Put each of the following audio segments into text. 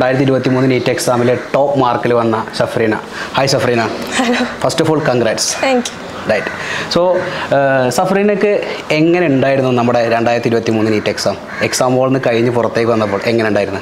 രണ്ടായിരത്തി ഇരുപത്തി മൂന്ന് നീറ്റ് എക്സാമിലെ ടോപ്പ് മാർക്കിൽ വന്ന Safreena hi Safreena first of all congrats thank you right so സഫ്രീനക്ക് എങ്ങനെ ഉണ്ടായിരുന്നു നമ്മുടെ രണ്ടായിരത്തി ഇരുപത്തി മൂന്ന് നീറ്റ് എക്സാം എക്സാം ഹോളിൽ നിന്ന് കഴിഞ്ഞ് പുറത്തേക്ക് വന്നപ്പോൾ എങ്ങനെ ഉണ്ടായിരുന്നു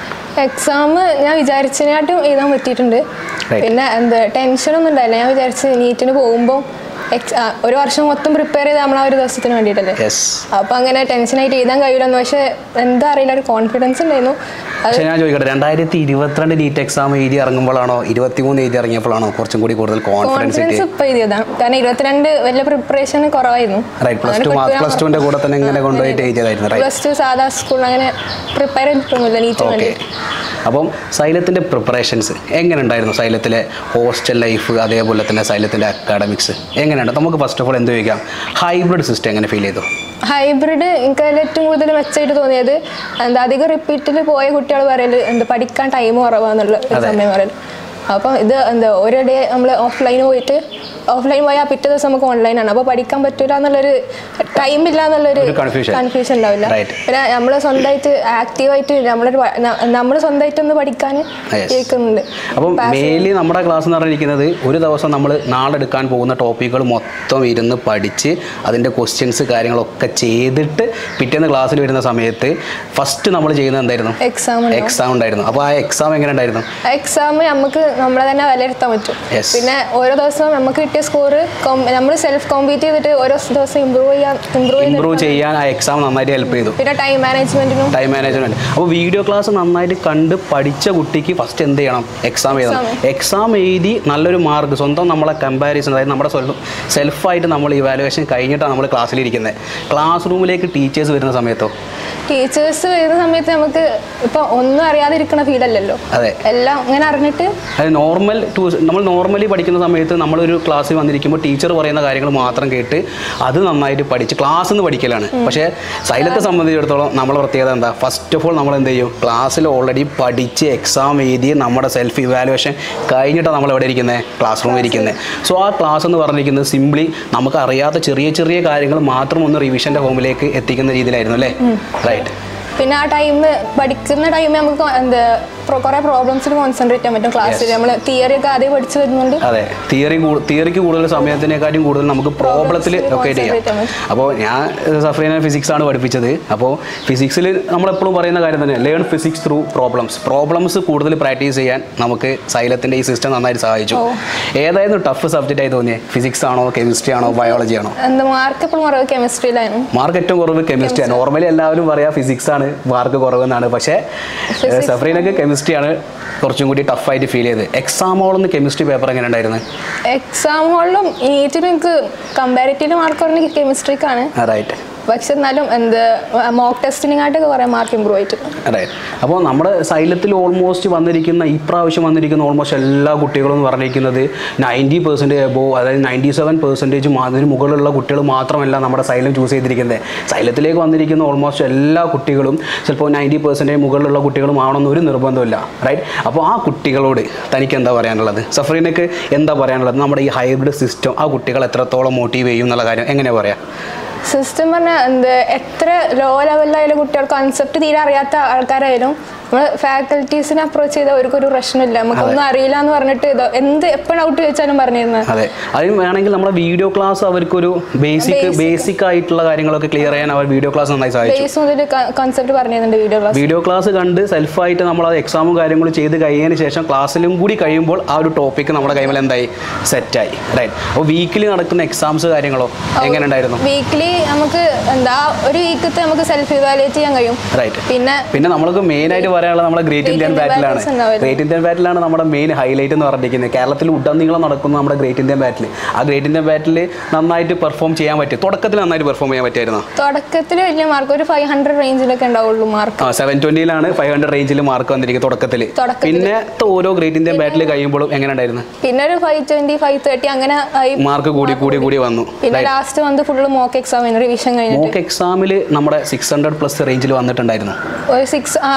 എക്സാം ഞാൻ വിചാരിച്ചതിനാട്ടും എഴുതാൻ പറ്റിയിട്ടുണ്ട് Right. പിന്നെ എന്താ ടെൻഷനൊന്നും ഉണ്ടായില്ല ഞാൻ വിചാരിച്ച് നീറ്റിന് പോകുമ്പോൾ എക്സ് ഒരു വർഷം മൊത്തം പ്രിപ്പയർ ചെയ്ത് നമ്മൾ ആ ഒരു ദിവസത്തിന് വേണ്ടിയിട്ടല്ലേ യെസ് അപ്പൊ അങ്ങനെ ടെൻഷനായിട്ട് എഴുതാൻ കഴിയില്ലെന്ന് പക്ഷെ എന്താ അറിയില്ല ഒരു കോൺഫിഡൻസ് ഉണ്ടായിരുന്നു അത് പക്ഷേ ഞാൻ ചോദിക്കട്ടെ രണ്ടായിരത്തി ഇരുപത്തിരണ്ട് നീറ്റ് എക്സാം എഴുതി ഇറങ്ങുമ്പോഴാണോ ഇരുപത്തിമൂന്ന് എഴുതി ഇറങ്ങിയപ്പോഴാണോ കുറച്ചും കൂടി കൂടുതൽ കോൺഫിഡൻസ് കോൺഫിഡൻസ് കിട്ടി ഇപ്പൊ എഴുതിയതാണ് കാരണം ഇരുപത്തിരണ്ട് വലിയ പ്രിപ്പറേഷൻ കുറവായിരുന്നു റൈറ്റ് പ്ലസ് ടു പ്ലസ് ടുവിൻ്റെ കൂടെ തന്നെ ഇങ്ങനെ കൊണ്ടുപോയിട്ട് എഴുതിയതായിരുന്നു റൈറ്റ് പ്ലസ് ടു സാധാ സ്കൂൾ അങ്ങനെ പ്രിപ്പയർ ചെയ്തിട്ടൊന്നുമില്ല നീറ്റിന് ഓക്കെ വേണ്ടി അപ്പം സൈലത്തിൻ്റെ പ്രിപ്പറേഷൻസ് എങ്ങനെ ഉണ്ടായിരുന്നു സൈലത്തിലെ ഹോസ്റ്റൽ ലൈഫ് അതേപോലെ തന്നെ സൈലത്തിൻ്റെ അക്കാഡമിക്സ് എങ്ങനെയുണ്ട് നമുക്ക് ഫസ്റ്റ് ഓഫ് ഓൾ എന്ത് ചോദിക്കാം ഹൈബ്രിഡ് സിസ്റ്റം എങ്ങനെ ഫീൽ ചെയ്തു ഹൈബ്രിഡ് എനിക്ക് അതിൽ ഏറ്റവും കൂടുതൽ മെച്ചമായിട്ട് തോന്നിയത് എന്താ അധികം റിപ്പീറ്റിൽ പോയ കുട്ടികൾ പറയല് എന്താ പഠിക്കാൻ ടൈം കുറവാന്നുള്ള ഒരു അതെ. സമയം പറയല് അപ്പം ഇത് എന്താ ഒരു ഡേ നമ്മൾ ഓഫ്ലൈൻ പോയിട്ട് ഓഫ്ലൈൻ പോയാൽ പിറ്റേ ദിവസം നമുക്ക് ഓൺലൈൻ ആണ് അപ്പോൾ പഠിക്കാൻ പറ്റൂല എന്നുള്ളൊരു ടൈം ഇല്ല എന്നുള്ളൊരു ഒരു confusion. കൺഫ്യൂഷൻ ഉണ്ടാവില്ല Right. പിന്നെ നമ്മൾ സ്വന്തമായിട്ട് ആക്റ്റീവായിട്ട് നമ്മളൊരു നമ്മൾ സ്വന്തമായിട്ടൊന്ന് പഠിക്കാൻ Yes. കേൾക്കുന്നുണ്ട് അപ്പം Passive- മെയിൻലി നമ്മുടെ ക്ലാസ് എന്ന് പറഞ്ഞിരിക്കുന്നത് ഒരു ദിവസം നമ്മൾ നാളെ എടുക്കാൻ പോകുന്ന ടോപ്പിക്കുകൾ മൊത്തം ഇരുന്ന് പഠിച്ച് അതിൻ്റെ ക്വസ്റ്റ്യൻസ് കാര്യങ്ങളൊക്കെ ചെയ്തിട്ട് പിറ്റേന്ന് ക്ലാസ്സിൽ വരുന്ന സമയത്ത് ഫസ്റ്റ് നമ്മൾ ചെയ്യുന്നത് എന്തായിരുന്നു എക്സാം ഉണ്ടാവും എക്സാം ഉണ്ടായിരുന്നു അപ്പോൾ ആ എക്സാം എങ്ങനെ ഉണ്ടായിരുന്നു എക്സാം നമുക്ക് നമ്മളെ തന്നെ വിലയിരുത്താൻ പറ്റും Yes. പിന്നെ ഓരോ ദിവസവും നമുക്ക് കിട്ടിയ സ്കോർ നമ്മൾ സെൽഫ് കോമ്പീറ്റ് ചെയ്തിട്ട് ഓരോ ദിവസം ഇമ്പ്രൂവ് ചെയ്യാൻ ഇമ്പ്രൂവ് ഇമ്പ്രൂവ് ചെയ്യാൻ ആ എക്സാം നന്നായിട്ട് ഹെൽപ്പ് ചെയ്തു പിന്നെ ടൈം മാനേജ്മെന്റിനും ടൈം മാനേജ്മെന്റ് അപ്പോൾ വീഡിയോ ക്ലാസ് നന്നായിട്ട് കണ്ട് പഠിച്ച കുട്ടിക്ക് ഫസ്റ്റ് എന്ത് ചെയ്യണം എക്സാം എഴുതണം എക്സാം എഴുതി നല്ലൊരു മാർക്ക് സ്വന്തം നമ്മളെ കമ്പാരിസൺ അതായത് നമ്മുടെ സെൽഫായിട്ട് നമ്മൾ ഇവാലുവേഷൻ കഴിഞ്ഞിട്ടാണ് നമ്മൾ ക്ലാസ്സിലിരിക്കുന്നത് ക്ലാസ് റൂമിലേക്ക് ടീച്ചേഴ്സ് വരുന്ന സമയത്തോ ടീച്ചേഴ്സ് വരുന്ന സമയത്ത് നമുക്ക് ഇപ്പൊ ഒന്നും അറിയാതിരിക്കണ ഫീൽ അല്ലല്ലോ അതെ എല്ലാം ഇങ്ങനെ അറിഞ്ഞിട്ട് അത് നോർമൽ ടൂസ് നമ്മൾ നോർമലി പഠിക്കുന്ന സമയത്ത് നമ്മളൊരു ക്ലാസ്സിൽ വന്നിരിക്കുമ്പോൾ ടീച്ചർ പറയുന്ന കാര്യങ്ങൾ മാത്രം കേട്ട് അത് നന്നായിട്ട് പഠിച്ച് ക്ലാസ്സിൽ നിന്ന് പഠിക്കലാണ് പക്ഷേ സൈലത്തെ സംബന്ധിച്ചിടത്തോളം നമ്മളെ പ്രത്യേകത എന്താ ഫസ്റ്റ് ഓഫ് ഓൾ നമ്മൾ എന്ത് ചെയ്യും ക്ലാസ്സിൽ ഓൾറെഡി പഠിച്ച് എക്സാം എഴുതി നമ്മുടെ സെൽഫ് ഇവാലുവേഷൻ കഴിഞ്ഞിട്ടാണ് നമ്മൾ എവിടെ ഇരിക്കുന്നത് ക്ലാസ് റൂമിൽ ഇരിക്കുന്നത് സോ ആ ക്ലാസ് എന്ന് പറഞ്ഞിരിക്കുന്നത് സിംപ്ലി നമുക്ക് അറിയാത്ത ചെറിയ ചെറിയ കാര്യങ്ങൾ മാത്രം ഒന്ന് റിവിഷൻ്റെ ഹോമിലേക്ക് എത്തിക്കുന്ന രീതിയിലായിരുന്നു അല്ലേ റൈറ്റ് പിന്നെ ആ ടൈം പഠിക്കുന്ന ടൈം നമുക്ക് എന്താ കുറെ പ്രോബ്ലംസിൽ കോൺസെൻട്രേറ്റ് ചെയ്യാൻ പറ്റും ക്ലാസ്സിൽ നമ്മൾ തിയറി ഒക്കെ ആദ്യം പഠിച്ചു വരുന്നുണ്ട് അതെ തിയറി തിയറിക്ക് കൂടുതൽ സമയത്തിനെക്കാട്ടും കൂടുതൽ നമുക്ക് പ്രോബ്ലത്തിൽ ഒക്കെ ചെയ്യാം concentrate ചെയ്യാൻ അപ്പോൾ ഞാൻ സഫ്രീന ഫിസിക്സ് ആണ് പഠിപ്പിച്ചത് അപ്പോൾ ഫിസിക്സിൽ നമ്മളെപ്പോഴും പറയുന്ന കാര്യം തന്നെ learn physics through problems problems കൂടുതൽ പ്രാക്ടീസ് ചെയ്യാൻ നമുക്ക് സൈലത്തിൻ്റെ ഈ സിസ്റ്റം നന്നായിട്ട് സഹായിച്ചു ഏതായിരുന്നു ടഫ് സബ്ജക്റ്റ് ആയി തോന്നിയത് ഫിസിക്സ് ആണോ കെമിസ്ട്രി ആണോ ബയോളജി ആണോ എന്താ മാർക്ക് എപ്പോഴും കുറവ് കെമിസ്ട്രിയിലായിരുന്നു മാർക്ക് ഏറ്റവും കുറവ് കെമിസ്ട്രിയാണ് നോർമലി എല്ലാവരും പറയാ ഫിസിക്സ് ആണ് മാർക്ക് കുറവെന്നാണ് പക്ഷേ Physics സഫ്രീനക്ക് കെമിസ്ട്രിയാണ് കുറച്ചും കൂടി ടഫായിട്ട് ഫീൽ ചെയ്ത് എക്സാം ഹോളിൽ കെമിസ്ട്രി പേപ്പർ എങ്ങനെ ഉണ്ടായിരുന്നു എക്സാം ഹോളിലും നീറ്റിലും എനിക്ക് കമ്പാരിറ്റീവ് മാർക്ക് പറഞ്ഞ കെമിസ്ട്രിക്കാണ് റൈറ്റ് പക്ഷെ എന്നാലും എന്ത് മോക്ക് ടെസ്റ്റിനെക്കാട്ടൊക്കെ കുറേ മാർക്ക് ഇമ്പ്രൂവ് ആയിട്ടുണ്ട് റൈറ്റ് അപ്പോൾ നമ്മുടെ സൈലത്തിൽ ഓൾമോസ്റ്റ് വന്നിരിക്കുന്ന ഇപ്രാവശ്യം വന്നിരിക്കുന്ന ഓൾമോസ്റ്റ് എല്ലാ കുട്ടികളും എന്ന് പറഞ്ഞിരിക്കുന്നത് നയൻറ്റി പെർസെൻറ്റേജ് എബോ അതായത് നയൻറ്റി സെവൻ പെർസെൻറ്റേജ് അതിന് മുകളിലുള്ള കുട്ടികൾ മാത്രമല്ല നമ്മുടെ സൈലം ചൂസ് ചെയ്തിരിക്കുന്നത് സൈലത്തിലേക്ക് വന്നിരിക്കുന്ന ഓൾമോസ്റ്റ് എല്ലാ കുട്ടികളും ചിലപ്പോൾ നയൻറ്റി പെർസെൻറ്റേജ് മുകളിലുള്ള കുട്ടികളും ആവണമെന്ന് ഒരു നിർബന്ധമില്ല റൈറ്റ് അപ്പോൾ ആ കുട്ടികളോട് തനിക്ക് എന്താ പറയാനുള്ളത് സഫറീനക്ക് എന്താ പറയാനുള്ളത് നമ്മുടെ ഈ ഹൈബ്രിഡ് സിസ്റ്റം ആ കുട്ടികൾ എത്രത്തോളം മോട്ടീവ് ചെയ്യും എന്നുള്ള കാര്യം എങ്ങനെയാണ് പറയാം സിസ്റ്റം പറഞ്ഞാൽ എന്ത് എത്ര ലോ ലെവലിലായാലും കുട്ടികൾ കൺസെപ്റ്റ് തീരെ അറിയാത്ത ആൾക്കാരായാലും നമ്മൾ ഫാക്കൽറ്റീസിനെ അപ്രോച്ച് ചെയ്താൽ അവർക്കൊരു പ്രശ്നമില്ല നമുക്കൊന്നും അറിയില്ല എന്ന് പറഞ്ഞിട്ട് ഇത് എന്ത് എപ്പോൾ ഡൗട്ട് ചോദിച്ചാലും പറഞ്ഞിരുന്നത് അതെ അതിന് വേണമെങ്കിൽ നമ്മുടെ വീഡിയോ ക്ലാസ് അവർക്കൊരു ബേസിക് Basic. ബേസിക് ആയിട്ടുള്ള കാര്യങ്ങളൊക്കെ ക്ലിയർ ചെയ്യാൻ അവർ വീഡിയോ ക്ലാസ് നന്നായി സഹായിച്ചു ബേസ് മുതൽ കൺസെപ്റ്റ് പറഞ്ഞിരുന്നുണ്ട് വീഡിയോ ക്ലാസ് വീഡിയോ ക്ലാസ് കണ്ട് സെൽഫായിട്ട് നമ്മൾ അത് എക്സാമും കാര്യങ്ങളും ചെയ്ത് കഴിഞ്ഞതിന് ശേഷം ക്ലാസ്സിലും കൂടി കഴിയുമ്പോൾ ആ ഒരു ടോപ്പിക്ക് നമ്മുടെ കൈമൽ എന്തായി സെറ്റായി റൈറ്റ് അപ്പോൾ വീക്കിലി നടക്കുന്ന എക്സാംസ് കാര്യങ്ങളോ എങ്ങനെ ഉണ്ടായിരുന്നു വീക്ക്ലി നമുക്ക് എന്താ ഒരു വീക്കത്തെ നമുക്ക് സെൽഫ് ഇവാലുവേറ്റ് ചെയ്യാൻ കഴിയും റൈറ്റ് പിന്നെ പിന്നെ നമ്മൾക്ക് മെയിൻ ആയിട്ട് പറയാനുള്ളത് നമ്മുടെ ഗ്രേറ്റ് ഇന്ത്യൻ Indian ബാറ്റിലാണ് battles ഉണ്ടാവില്ല. ഗ്രേറ്റ് ഇന്ത്യൻ ബാറ്റിലാണ് നമ്മുടെ മെയിൻ ഹൈലൈറ്റ് എന്ന് പറഞ്ഞിരിക്കുന്നത് കേരളത്തിൽ ഉടനീളം നടക്കുന്ന നമ്മുടെ ഗ്രേറ്റ് ഇന്ത്യൻ ബാറ്റിൽ ആ ഗ്രേറ്റ് ഇന്ത്യൻ ബാറ്റിൽ നന്നായിട്ട് പെർഫോം ചെയ്യാൻ പറ്റി തുടക്കത്തിൽ നന്നായിട്ട് പെർഫോം ചെയ്യാൻ പറ്റിയായിരുന്നു തുടക്കത്തിൽ വലിയ മാർക്ക് ഒരു ഫൈവ് ഹൺഡ്രഡ് റേഞ്ചിലൊക്കെ ഉണ്ടാവുള്ളൂ മാർക്ക് ആ സെവൻ ട്വന്റിയിലാണ് ഫൈവ് ഹൺഡ്രഡ് റേഞ്ചിൽ മാർക്ക് വന്നിരിക്കുന്നത് തുടക്കത്തിൽ തുടക്കത്തില്. പിന്നെ ഓരോ ഗ്രേറ്റ് ഇന്ത്യൻ ബാറ്റിൽ കഴിയുമ്പോഴും എങ്ങനെ ഉണ്ടായിരുന്നു പിന്നെ ഒരു ഫൈവ് ട്വന്റി ഫൈവ് തേർട്ടി അങ്ങനെ ആയി മാർക്ക് കൂടി കൂടി കൂടി വന്നു പിന്നെ ലാസ്റ്റ് വന്ന് ഫുള്ള് മോക്ക് എക്സാം റിവിഷൻ കഴിഞ്ഞിട്ട് മോക്ക് എക്സാമിൽ നമ്മുടെ സിക്സ് ഹൺഡ്രഡ് പ്ലസ് റേഞ്ചിൽ വന്നിട്ടുണ്ടായിരുന്നു ഒരു സിക്സ് ആ ഒരു final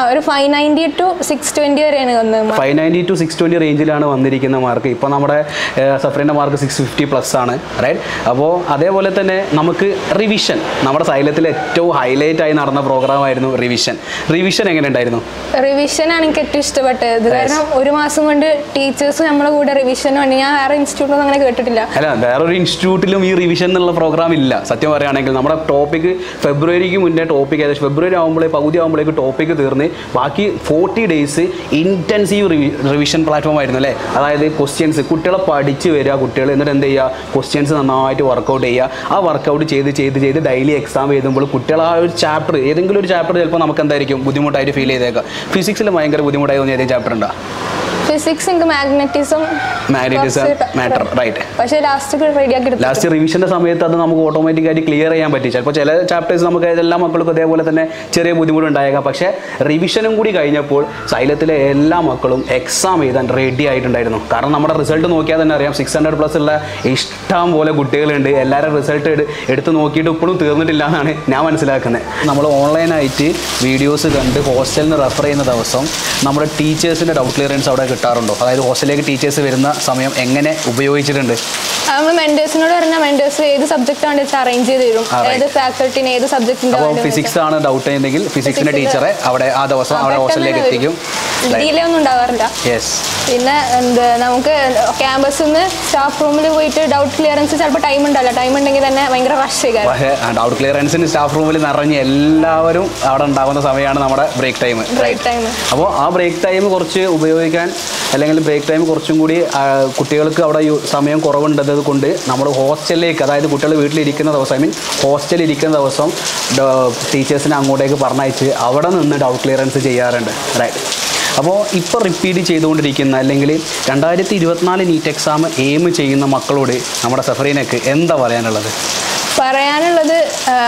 five ninety two six twenty വരെയാണ് വന്നത് five ninety two six twenty റേഞ്ചിലാണ് വന്നിരിക്കുന്ന മാർക്ക് ഇപ്പോൾ നമ്മുടെ സഫറിൻ്റെ മാർക്ക് സിക്സ് ഫിഫ്റ്റി പ്ലസ് ആണ് റൈറ്റ് അപ്പോൾ അതേപോലെ തന്നെ നമുക്ക് റിവിഷൻ നമ്മുടെ സൈലത്തിൽ ഏറ്റവും ഹൈലൈറ്റ് ആയി നടന്ന പ്രോഗ്രാം ആയിരുന്നു റിവിഷൻ റിവിഷൻ എങ്ങനെ ഉണ്ടായിരുന്നു റിവിഷൻ ആണ് എനിക്ക് ഏറ്റവും ഇഷ്ടപ്പെട്ടത് ഇത് കാരണം ഒരു മാസം കൊണ്ട് ടീച്ചേഴ്സ് നമ്മളെ കൂടെ റിവിഷൻ വേണ്ടി ഞാൻ വേറെ ഇൻസ്റ്റിറ്റ്യൂട്ടൊന്നും അങ്ങനെ കേട്ടിട്ടില്ല അല്ല വേറൊരു ഇൻസ്റ്റിറ്റ്യൂട്ടിലും ഈ റിവിഷൻ എന്നുള്ള പ്രോഗ്രാം ഇല്ല സത്യം പറയുകയാണെങ്കിൽ നമ്മുടെ ടോപ്പിക് ഫെബ്രുവരിക്ക് മുന്നേ ടോപ്പിക് ഏകദേശം ഫെബ്രുവരി ആകുമ്പോഴേ പകുതി ആകുമ്പോഴേക്ക് ടോപ്പിക്ക് തീർന്ന് ബാക്കി forty days intensive revision platform ആയിരുന്നു അല്ലേ അതായത് ക്വസ്റ്റ്യൻസ് കുട്ടികളെ പഠിച്ച് വരിക കുട്ടികൾ എന്നിട്ട് എന്ത് ചെയ്യുക ക്വസ്റ്റ്യൻസ് നന്നായിട്ട് വർക്കൗട്ട് ചെയ്യുക ആ വർക്കൗട്ട് ചെയ്ത് ചെയ്ത് ചെയ്ത് ഡെയിലി എക്സാം എഴുതുമ്പോൾ കുട്ടികൾ ആ ഒരു ചാപ്റ്റർ ഏതെങ്കിലും ഒരു ചാപ്റ്റർ ചിലപ്പോൾ നമുക്ക് എന്തായിരിക്കും ബുദ്ധിമുട്ടായിട്ട് ഫീൽ ചെയ്തേക്കാം ഫിസിക്സിൽ ഭയങ്കര ബുദ്ധിമുട്ടായി തോന്നിയ ഏതെങ്കിലും ചാപ്റ്റർ ഉണ്ടോ ഫിസിക്സ് എനിക്ക് മാഗ്നറ്റിസം മാഗ്നറ്റിസം മാറ്റർ റൈറ്റ് പക്ഷേ ലാസ്റ്റ് റെഡിയാക്കി എടുത്തു ലാസ്റ്റ് റിവിഷൻ്റെ സമയത്ത് അത് നമുക്ക് ഓട്ടോമാറ്റിക്കായിട്ട് ക്ലിയർ ചെയ്യാൻ പറ്റി ചിലപ്പോൾ ചില ചാപ്റ്റേഴ്സ് നമുക്ക് എല്ലാ മക്കൾക്കും അതേപോലെ തന്നെ ചെറിയ ബുദ്ധിമുട്ടുണ്ടായേക്കാം പക്ഷേ റിവിഷനും കൂടി കഴിഞ്ഞപ്പോൾ സൈലത്തിലെ എല്ലാ മക്കളും എക്സാം എഴുതാൻ റെഡി ആയിട്ടുണ്ടായിരുന്നു കാരണം നമ്മുടെ റിസൾട്ട് നോക്കിയാൽ തന്നെ അറിയാം സിക്സ് ഹൺഡ്രഡ് പ്ലസ് ഉള്ള ഇഷ്ടം പോലെ കുട്ടികളുണ്ട് എല്ലാവരും റിസൾട്ട് എടുത്ത് നോക്കിയിട്ട് ഇപ്പോഴും തീർന്നിട്ടില്ല എന്നാണ് ഞാൻ മനസ്സിലാക്കുന്നത് നമ്മൾ ഓൺലൈനായിട്ട് വീഡിയോസ് കണ്ട് ഹോസ്റ്റലിൽ നിന്ന് റെഫർ ചെയ്യുന്ന ദിവസം നമ്മുടെ ടീച്ചേഴ്സിൻ്റെ ഡൗട്ട് ക്ലിയറൻസ് അവിടെ കിട്ടാറുണ്ടോ അതായത് ഹോസ്റ്റലിലേക്ക് ടീച്ചേഴ്സ് വരുന്ന സമയം എങ്ങനെ ഉപയോഗിച്ചിട്ടുണ്ട് നമ്മൾ മെന്റേഴ്സിനോട് പറഞ്ഞാൽ മെന്റേഴ്സ് ഏത് സബ്ജക്റ്റ് ആണ് വെച്ചാൽ അറേഞ്ച് ചെയ്ത് തരും ആ, right. ഏത് ഫാക്കൾട്ടിന് ഏത് സബ്ജക്റ്റിന്റെ അപ്പോൾ ഫിസിക്സ് ആണ് ഡൗട്ട് ചെയ്യുന്നെങ്കിൽ ഫിസിക്സിന്റെ Physics ടീച്ചറെ അവിടെ ആ ദിവസം അവിടെ ഹോസ്റ്റലിലേക്ക് എത്തിക്കും ഡിലേ ഒന്നും ഉണ്ടാവാറില്ല യെസ് പിന്നെ എന്ത് നമുക്ക് ക്യാമ്പസിൽ നിന്ന് സ്റ്റാഫ് റൂമിൽ പോയിട്ട് ഡൗട്ട് ക്ലിയറൻസ് ചിലപ്പോൾ ടൈം ഉണ്ടല്ലോ ടൈം ഉണ്ടെങ്കിൽ തന്നെ ഭയങ്കര റഷ് ചെയ്യാറ് പക്ഷേ ഡൗട്ട് ക്ലിയറൻസിന് സ്റ്റാഫ് റൂമിൽ നിറഞ്ഞ് എല്ലാവരും അവിടെ ഉണ്ടാകുന്ന സമയമാണ് നമ്മുടെ ബ്രേക്ക് ടൈം ബ്രേക്ക് ടൈം അപ്പോൾ ആ ബ്രേക്ക് ടൈം കുറച്ച് ഉപയോഗിക്കാൻ അല്ലെങ്കിൽ ബ്രേക്ക് ടൈം കുറച്ചും കൂടി ആ, കുട്ടികൾക്ക് അവിടെ യു- സമയം കുറവുണ്ടത് കൊണ്ട് നമ്മൾ ഹോസ്റ്റലിലേക്ക് അതായത് കുട്ടികൾ വീട്ടിലിരിക്കുന്ന ദിവസം ഐ മീൻ ഹോസ്റ്റലിൽ ഇരിക്കുന്ന ദിവസം ടീച്ചേഴ്സിനെ അങ്ങോട്ടേക്ക് പറഞ്ഞയച്ച് അവിടെ നിന്ന് ഡൗട്ട് ക്ലിയറൻസ് ചെയ്യാറുണ്ട് റൈറ്റ് അപ്പോൾ ഇപ്പോൾ റിപ്പീറ്റ് ചെയ്തുകൊണ്ടിരിക്കുന്ന അല്ലെങ്കിൽ രണ്ടായിരത്തി ഇരുപത്തിനാല് നീറ്റ് എക്സാം എയിം ചെയ്യുന്ന മക്കളോട് നമ്മുടെ സഫറീനക്ക് എന്താ പറയാനുള്ളത് പറയാനുള്ളത്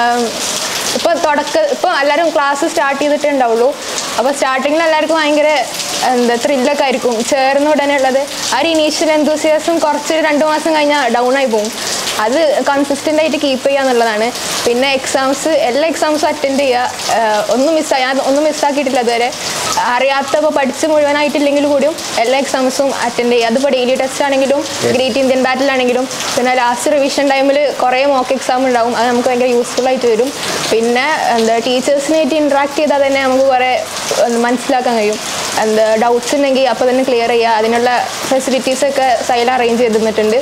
ഇപ്പോൾ തുടക്ക ഇപ്പോൾ എല്ലാവരും ക്ലാസ് സ്റ്റാർട്ട് ചെയ്തിട്ടേ ഉണ്ടാവുള്ളൂ അപ്പോൾ സ്റ്റാർട്ടിങ്ങിൽ എല്ലാവർക്കും ഭയങ്കര എന്താ ത്രില്ലൊക്കെ ആയിരിക്കും ചേർന്ന ഉടനെ ഉള്ളത് ആ ഒരു ഇനീഷ്യൽ എന്തൂസിയാസം കുറച്ച് രണ്ട് മാസം കഴിഞ്ഞാൽ ഡൗൺ ആയി പോകും അത് കൺസിസ്റ്റൻ്റ് ആയിട്ട് കീപ്പ് ചെയ്യുക എന്നുള്ളതാണ് പിന്നെ എക്സാംസ് എല്ലാ എക്സാംസും അറ്റൻഡ് ചെയ്യുക ആഹ് ഒന്നും മിസ്സായി ഞാൻ ഒന്നും മിസ്സാക്കിയിട്ടില്ല ഇതുവരെ അറിയാത്ത ഇപ്പോൾ പഠിച്ച് മുഴുവനായിട്ടില്ലെങ്കിൽ കൂടിയും എല്ലാ എക്സാംസും അറ്റൻഡ് ചെയ്യുക അതിപ്പോൾ ഡെയിലി ടെസ്റ്റ് ആണെങ്കിലും ഗ്രേറ്റ് ഇന്ത്യൻ ബാറ്റിൽ ആണെങ്കിലും പിന്നെ ലാസ്റ്റ് റിവിഷൻ ടൈമിൽ കുറേ മോക്ക് എക്സാം ഉണ്ടാവും അത് നമുക്ക് ഭയങ്കര യൂസ്ഫുൾ ആയിട്ട് വരും പിന്നെ എന്താ ടീച്ചേഴ്സിനായിട്ട് ഇൻട്രാക്ട് ചെയ്താൽ തന്നെ നമുക്ക് കുറേ എന്താ, മനസ്സിലാക്കാൻ കഴിയും എന്താ ഡൗട്ട്സ് ഉണ്ടെങ്കിൽ അപ്പോൾ തന്നെ ക്ലിയർ ചെയ്യുക അതിനുള്ള ഫെസിലിറ്റീസ് ഒക്കെ സൈൽ അറേഞ്ച് ചെയ്ത് തന്നിട്ടുണ്ട്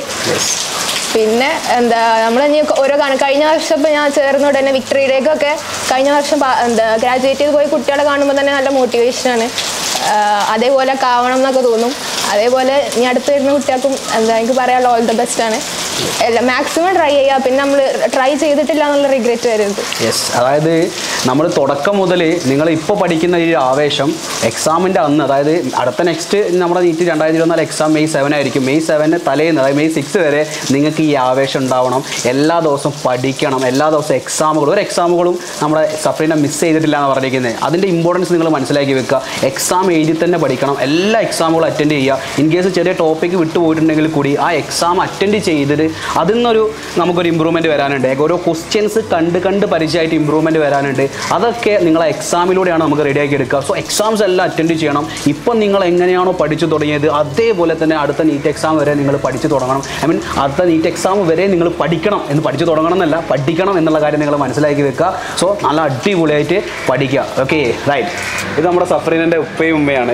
പിന്നെ എന്താ നമ്മൾ ഇനി ഓരോ കാണും കഴിഞ്ഞ വർഷം ഇപ്പം ഞാൻ ചേർന്ന ഉടനെ വിക്ടറി ഡേക്കൊക്കെ കഴിഞ്ഞ വർഷം പാ- എന്താ ഗ്രാജുവേറ്റ് ചെയ്ത് പോയി കുട്ടികളെ കാണുമ്പോൾ തന്നെ നല്ല മോട്ടിവേഷനാണ് അതേപോലെ ഒക്കെ ആവണം എന്നൊക്കെ തോന്നും അതേപോലെ ഇനി അടുത്ത് വരുന്ന കുട്ടികൾക്കും എന്താ എനിക്ക് പറയാനുള്ള ഓൾ ദ ബെസ്റ്റ് ആണ് എല്ലാം മാക്സിമം ട്രൈ ചെയ്യുക പിന്നെ നമ്മൾ ട്രൈ ചെയ്തിട്ടില്ല എന്നുള്ള റിഗ്രറ്റ് വരരുത് യെസ് അതായത് നമ്മൾ തുടക്കം മുതൽ നിങ്ങൾ ഇപ്പോൾ പഠിക്കുന്ന ഈ ആവേശം എക്സാമിൻ്റെ അന്ന് അതായത് അടുത്ത നെക്സ്റ്റ് നമ്മുടെ നീറ്റ് രണ്ടായിരത്തി ഇരുപത്തിനാല് എക്സാം മെയ് സെവൻ ആയിരിക്കും മെയ് സെവന് തലേന്ന് അതായത് മെയ് സിക്സ് വരെ നിങ്ങൾക്ക് ഈ ആവേശം ഉണ്ടാവണം എല്ലാ ദിവസവും പഠിക്കണം എല്ലാ ദിവസവും എക്സാമുകളും ഒരു എക്സാമുകളും നമ്മുടെ സഫറിനെ മിസ് ചെയ്തിട്ടില്ല എന്ന് പറഞ്ഞിരിക്കുന്നത് അതിൻ്റെ ഇമ്പോർട്ടൻസ് നിങ്ങൾ മനസ്സിലാക്കി വെക്കുക എക്സാം എഴുതി തന്നെ പഠിക്കണം എല്ലാ എക്സാമുകളും അറ്റൻഡ് ചെയ്യുക ഇൻ കേസ് ചെറിയ ടോപ്പിക്ക് വിട്ടുപോയിട്ടുണ്ടെങ്കിൽ കൂടി ആ എക്സാം അറ്റൻഡ് ചെയ്തിട്ട് അതിൽ നിന്നൊരു നമുക്കൊരു ഇമ്പ്രൂവ്മെൻറ്റ് വരാനുണ്ട് ഓരോ ക്വസ്റ്റ്യൻസ് കണ്ട് കണ്ട് പരിചയമായിട്ട് ഇമ്പ്രൂവ്മെൻറ്റ് വരാനുണ്ട് അതൊക്കെ നിങ്ങൾ എക്സാമിലൂടെയാണ് നമുക്ക് റെഡിയാക്കി എടുക്കുക സോ എക്സാംസ് എല്ലാം അറ്റൻഡ് ചെയ്യണം ഇപ്പം നിങ്ങൾ എങ്ങനെയാണോ പഠിച്ചു തുടങ്ങിയത് അതേപോലെ തന്നെ അടുത്ത നീറ്റ് എക്സാം വരെ നിങ്ങൾ പഠിച്ചു തുടങ്ങണം ഐ മീൻ അടുത്ത നീറ്റ് എക്സാം വരെ നിങ്ങൾ പഠിക്കണം എന്ന് പഠിച്ചു തുടങ്ങണം എന്നല്ല പഠിക്കണം എന്നുള്ള കാര്യം നിങ്ങൾ മനസ്സിലാക്കി വെക്കുക സോ നല്ല അടിപൊളിയായിട്ട് പഠിക്കുക ഓക്കെ റൈറ്റ് ഇത് നമ്മുടെ സഫറിൻ്റെ ഉപ്പയും ഉമ്മയാണ്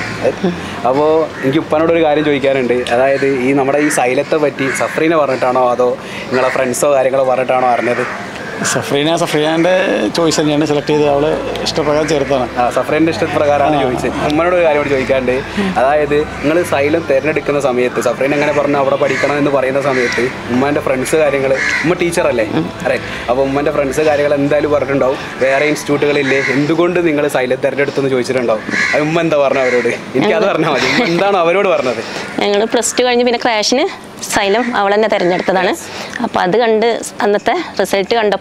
അപ്പോൾ എനിക്ക് ഉപ്പാനോട് ഒരു കാര്യം ചോദിക്കാനുണ്ട് അതായത് ഈ നമ്മുടെ ഈ സൈലത്തെ പറ്റി സഫറീനെ പറഞ്ഞിട്ടാണോ അതോ നിങ്ങളെ ഫ്രണ്ട്സോ കാര്യങ്ങളോ പറഞ്ഞിട്ടാണോ അറിഞ്ഞത് സഫ്രീന സഫ്രീനാൻ്റെ ചോയ്സ് തന്നെയാണ് സെലക്ട് ചെയ്ത് അവളെ ഇഷ്ടപ്രകാരം ചേർത്താണ് ആ സഫറീൻ്റെ ഇഷ്ടപ്രകാരമാണ് ചോദിച്ചത് ഉമ്മനോട് ഒരു കാര്യം കൂടി ചോദിക്കാണ്ട് അതായത് നിങ്ങൾ സൈലം തിരഞ്ഞെടുക്കുന്ന സമയത്ത് സഫറീൻ എങ്ങനെ പറഞ്ഞു അവിടെ പഠിക്കണം എന്ന് പറയുന്ന സമയത്ത് ഉമ്മാൻ്റെ ഫ്രണ്ട്സ് കാര്യങ്ങൾ ഉമ്മ ടീച്ചറല്ലേ അതെ അപ്പോൾ ഉമ്മൻ്റെ ഫ്രണ്ട്സ് കാര്യങ്ങൾ എന്തായാലും പറഞ്ഞിട്ടുണ്ടാവും വേറെ ഇൻസ്റ്റിറ്റ്യൂട്ടുകളില്ലേ എന്തുകൊണ്ട് നിങ്ങൾ സൈലം തിരഞ്ഞെടുത്തെന്ന് ചോദിച്ചിട്ടുണ്ടാവും അത് ഉമ്മ എന്താ പറഞ്ഞു അവരോട് എനിക്കത് പറഞ്ഞാൽ മതി ഉമ്മ എന്താണ് അവരോട് പറഞ്ഞത് ഞങ്ങൾ പ്ലസ് ടു കഴിഞ്ഞ് പിന്നെ ക്രാഷിന് സൈലം അവൾ തന്നെ തിരഞ്ഞെടുത്തതാണ് അപ്പോൾ അത് കണ്ട് അന്നത്തെ റിസൾട്ട് കണ്ടപ്പോൾ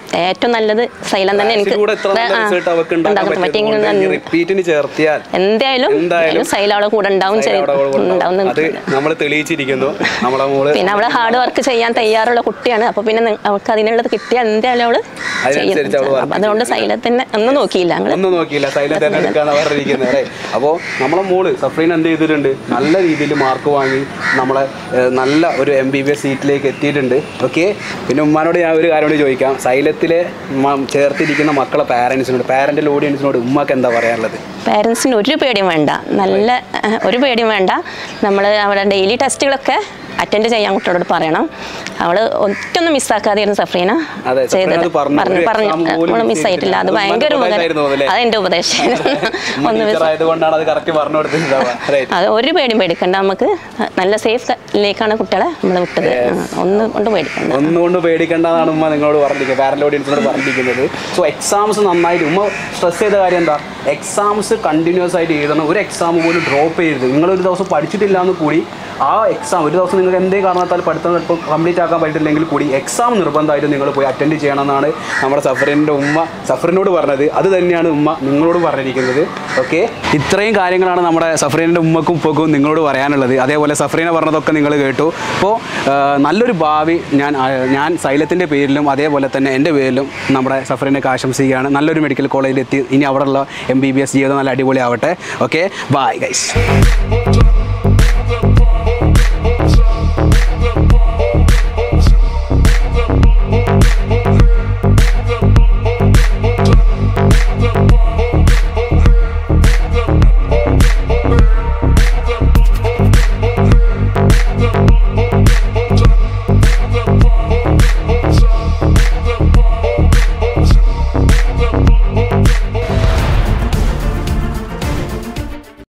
ഏറ്റവും നല്ലത് സൈലം തന്നെ എനിക്ക് ഇതിലൂടെ എത്ര നല്ല ആ, റിസൾട്ട് അവർക്ക് ഉണ്ടാക്കാൻ ഉണ്ടാക്കാൻ പറ്റി. പറ്റിയത് കൊണ്ട് ഇങ്ങനെ ഈ റിപ്പീറ്റിന് ചേർത്തിയാൽ എന്തായാലും എന്തായാലും സൈലം അവളെ കൂടെ ഉണ്ടാവും സൈലം അവിടെ കൂടെ ഉണ്ടാവും. ഉണ്ടാവും അത് നമ്മൾ തെളിയിച്ചിരിക്കുന്നു നമ്മളെ മോള് പിന്നെ അവള് ഹാർഡ് വർക്ക് ചെയ്യാൻ തയ്യാറുള്ള കുട്ടിയാണ് അപ്പൊ പിന്നെ നി- അവൾക്ക് അതിനുള്ളത് കിട്ടിയാൽ എന്തായാലും അവള് അതിനനുസരിച്ച് അവള് ചെയ്യും. work അപ്പൊ അതുകൊണ്ട് സൈലത്തിന് ഒന്നും നോക്കിയില്ല ഞങ്ങള് ഒന്നും നോക്കിയില്ല സൈലന്റ് തിരഞ്ഞെടുക്കാന്ന് പറഞ്ഞിരിക്കുന്നത് അല്ലേ അപ്പോൾ നമ്മളെ മോള് സഫ്രീൻ എന്ത് ചെയ്തിട്ടുണ്ട് നല്ല രീതിയിൽ മാർക്ക് വാങ്ങി നമ്മളെ ഏഹ്, നല്ല ഒരു എം ബി ബി എസ് സീറ്റിലേക്ക് എത്തിയിട്ടുണ്ട് ഓക്കെ പിന്നെ ഉമ്മാനോട് ഞാൻ ഒരു കാര്യം കൂടി ചോദിക്കാം സൈലത്തിലെ മ- ചേർത്തിരിക്കുന്ന മക്കളെ പാരൻസിനോട് പാരൻ്റൽ ഓഡിയൻസിനോട് ഉമ്മക്ക് എന്താ പറയാനുള്ളത് പേരൻസിന് ഒരു പേടിയും വേണ്ട നല്ല ഏഹ്, ഒരു പേടിയും വേണ്ട നമ്മൾ അവിടെ ഡെയിലി ടെസ്റ്റുകളൊക്കെ അറ്റൻഡ് ചെയ്യാൻ കുട്ടികളോട് പറയണം അവള് ഒറ്റൊന്നും മിസ്സാക്കാതെയായിരുന്നു സഫ്രീന അതെ, സഫ്രീന അത് പറഞ്ഞു. പറഞ്ഞു ഒരു പറഞ്ഞു exam പോലും നമ്മൾ miss മിസ്സായിട്ടില്ല അത് ചെയ്തിട്ടില്ല. ഭയങ്കര അത് ഉപകാരം ഉപകാരമായിരുന്നു അതല്ലേ? അതെന്റെ ഉപദേശം ഒന്ന് miss ആയതുകൊണ്ടാണ് അത് കറക്റ്റ് പറഞ്ഞു കൊടുത്തിട്ടുണ്ടാവുക റൈറ്റ് അത് ഒരു പേടിയും പേടിക്കണ്ട നമുക്ക് നല്ല സേഫിലേക്കാണ് കുട്ടികളെ നമ്മൾ വിട്ടത് ഒന്നും കൊണ്ട് പേടിക്കണ്ട ഒന്നുകൊണ്ട് പേടിക്കേണ്ടതാണ് ഉമ്മ നിങ്ങളോട് പറഞ്ഞിരിക്കുന്നത് പാരന്റ് ഓഡിയൻസിനോട് പറഞ്ഞിരിക്കുന്നത് സോ എക്സാംസ് നന്നായിട്ട് ഉമ്മ സ്ട്രെസ് ചെയ്ത കാര്യം എന്താ എക്സാംസ് കണ്ടിന്യൂസ് ആയിട്ട് എഴുതണം ഒരു എക്സാം പോലും ഡ്രോപ്പ് ചെയ്യരുത് നിങ്ങൾ ഒരു ദിവസം പഠിച്ചിട്ടില്ല എന്ന് കൂടി ആ എക്സാം ഒരു ദിവസം നിങ്ങൾക്ക് എന്തേ കാരണത്താൽ പഠിത്തം ചിലപ്പോൾ കംപ്ലീറ്റ് ആക്കാൻ പറ്റില്ലെങ്കിൽ കൂടി എക്സാം നിർബന്ധമായിട്ട് നിങ്ങൾ പോയി അറ്റൻഡ് ചെയ്യണമെന്നാണ് നമ്മുടെ സഫറിൻ്റെ ഉമ്മ സഫറിനോട് പറഞ്ഞത് അത് തന്നെയാണ് ഉമ്മ നിങ്ങളോട് പറഞ്ഞിരിക്കുന്നത് ഓക്കെ ഇത്രയും കാര്യങ്ങളാണ് നമ്മുടെ സഫറിൻ്റെ ഉമ്മക്കും ഉപ്പക്കും നിങ്ങളോട് പറയാനുള്ളത് അതേപോലെ സഫറീനെ പറഞ്ഞതൊക്കെ നിങ്ങൾ കേട്ടു അപ്പോൾ നല്ലൊരു ഭാവി ഞാൻ ആ, ഞാൻ സൈലത്തിൻ്റെ പേരിലും അതേപോലെ തന്നെ എൻ്റെ പേരിലും നമ്മുടെ സഫറിനൊക്കെ ആശംസിക്കുകയാണ് നല്ലൊരു മെഡിക്കൽ കോളേജിൽ എത്തി ഇനി അവിടെയുള്ള എം ബി ബി എസ് ജീവിതം നല്ല അടിപൊളിയാവട്ടെ ഓക്കെ ബായ് ഗൈസ്